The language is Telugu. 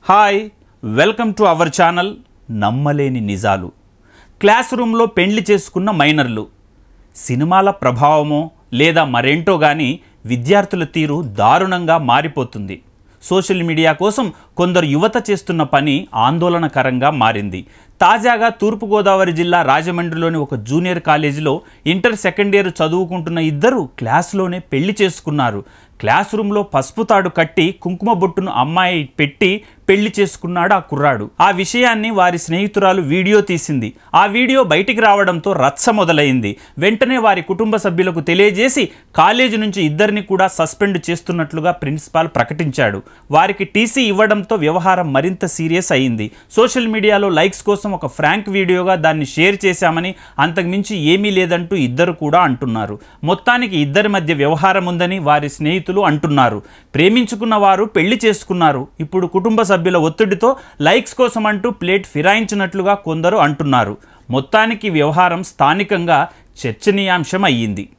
hi welcome to our channel నమ్మలేని నిజాలు క్లాస్ రూమ్లో పెండ్లి చేసుకున్న మైనర్లు సినిమాల ప్రభావమో లేదా మరేంటో కానీ విద్యార్థుల తీరు దారుణంగా మారిపోతుంది సోషల్ మీడియా కోసం కొందరు యువత చేస్తున్న పని ఆందోళనకరంగా మారింది తాజాగా తూర్పుగోదావరి జిల్లా రాజమండ్రిలోని ఒక జూనియర్ కాలేజీలో ఇంటర్ సెకండ్ ఇయర్ చదువుకుంటున్న ఇద్దరు క్లాస్లోనే పెళ్లి చేసుకున్నారు క్లాస్ రూమ్లో పసుపు తాడు కట్టి కుంకుమ బొట్టును అమ్మాయి పెట్టి పెళ్లి చేసుకున్నాడు ఆ కుర్రాడు ఆ విషయాన్ని వారి స్నేహితురాలు వీడియో తీసింది ఆ వీడియో బయటికి రావడంతో రచ్చ మొదలైంది వెంటనే వారి కుటుంబ సభ్యులకు తెలియజేసి కాలేజీ నుంచి ఇద్దరిని కూడా సస్పెండ్ చేస్తున్నట్లుగా ప్రిన్సిపాల్ ప్రకటించాడు వారికి టీసీ ఇవ్వడంతో వ్యవహారం మరింత సీరియస్ అయింది సోషల్ మీడియాలో లైక్స్ కోసం ఒక ఫ్రాంక్ వీడియోగా దాన్ని షేర్ చేశామని అంతకుమించి ఏమీ లేదంటూ ఇద్దరు కూడా అంటున్నారు మొత్తానికి ఇద్దరి మధ్య వ్యవహారం ఉందని వారి స్నేహితులు అంటున్నారు ప్రేమించుకున్న వారు పెళ్లి చేసుకున్నారు ఇప్పుడు కుటుంబ సభ్యుల ఒత్తిడితో లైక్స్ కోసం అంటూ ప్లేట్ ఫిరాయించినట్లుగా కొందరు అంటున్నారు మొత్తానికి వ్యవహారం స్థానికంగా చర్చనీయాంశం అయ్యింది